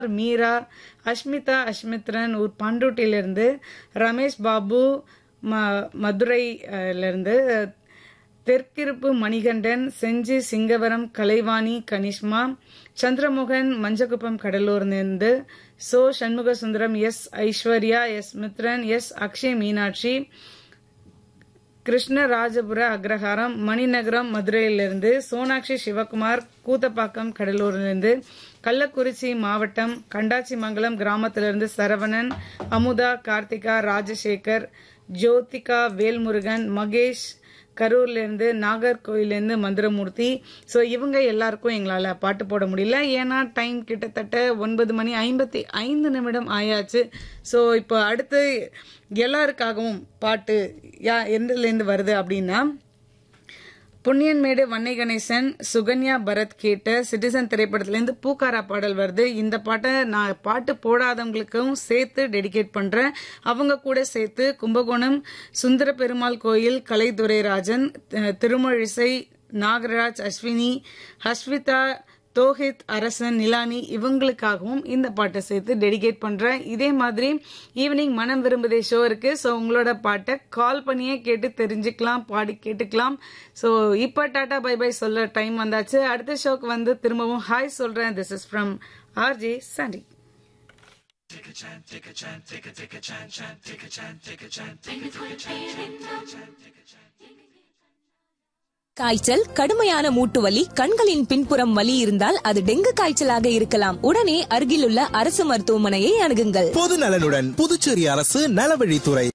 மீரா அஷ்மிதா அஷ்மித்ரன் ஊர் பண்ருட்டிலிருந்து ரமேஷ் பாபு ம- மதுரையிலிருந்து தெற்கிருப்பு மணிகண்டன் செஞ்சி சிங்கவரம் கலைவாணி கனிஷ்மா சந்திரமோகன் மஞ்சக்குப்பம் கடலூர்லேருந்து so Shanmuga Sundaram S Aishwarya S Mithran S Akshay Meenakshi Krishnarajapura Agraharam Maninagaram மதுரையிலிருந்து சோனாட்சி சிவகுமார் கூத்தப்பாக்கம் கடலூரிலிருந்து கள்ளக்குறிச்சி மாவட்டம் கண்டாச்சிமங்கலம் கிராமத்திலிருந்து சரவணன் அமுதா கார்த்திகா ராஜசேகர் ஜோதிகா வேல்முருகன் மகேஷ் கரூர்லேருந்து நாகர்கோயிலேருந்து மந்திரமூர்த்தி ஸோ இவங்க எல்லாருக்கும் எங்களால் பாட்டு போட முடியல ஏன்னா டைம் கிட்டத்தட்ட ஒன்பது மணி ஐம்பத்தி ஐந்து நிமிடம் ஆயாச்சு ஸோ இப்போ அடுத்து எல்லாருக்காகவும் பாட்டு யா எந்தலேருந்து வருது அப்படின்னா புண்ணியன்மேடு வன்னை கணேசன் சுகன்யா பரத் கேட்ட சிட்டிசன் திரைப்படத்திலேருந்து பூக்காரா பாடல் வருது இந்த பாட்டை நான் பாட்டு போடாதவங்களுக்கும் சேர்த்து டெடிகேட் பண்றேன் அவங்க கூட சேர்த்து கும்பகோணம் சுந்தர பெருமாள் கோயில் கலைத்துறைராஜன் அஹ், திருமழிசை நாகராஜ் அஸ்வினி ஹஸ்விதா தோஹித் அரசன் நிலானி இவங்களுக்காகவும் இந்த பாட்டை சேர்த்து டெடிகேட் பண்றேன் இதே மாதிரி ஈவினிங் மனம் விரும்புதே ஷோ இருக்கு ஸோ உங்களோட பாட்டை கால் பண்ணியே கேட்டு தெரிஞ்சுக்கலாம் பாடி கேட்டுக்கலாம் ஸோ இப்போ டாடா பை பை சொல்ல டைம் வந்தாச்சு அடுத்த ஷோக்கு வந்து திரும்பவும் ஹாய் சொல்றேன் this is from RJ Sandy காய்ச்சல் கடுமையான மூட்டு வலி கண்களின் பின்புறம் வலி இருந்தால் அது டெங்கு காய்ச்சலாக இருக்கலாம் உடனே அருகிலுள்ள அரசு மருத்துவமனையை அணுகுங்கள் பொது நலனுடன் புதுச்சேரி அரசு நலவழித்துறை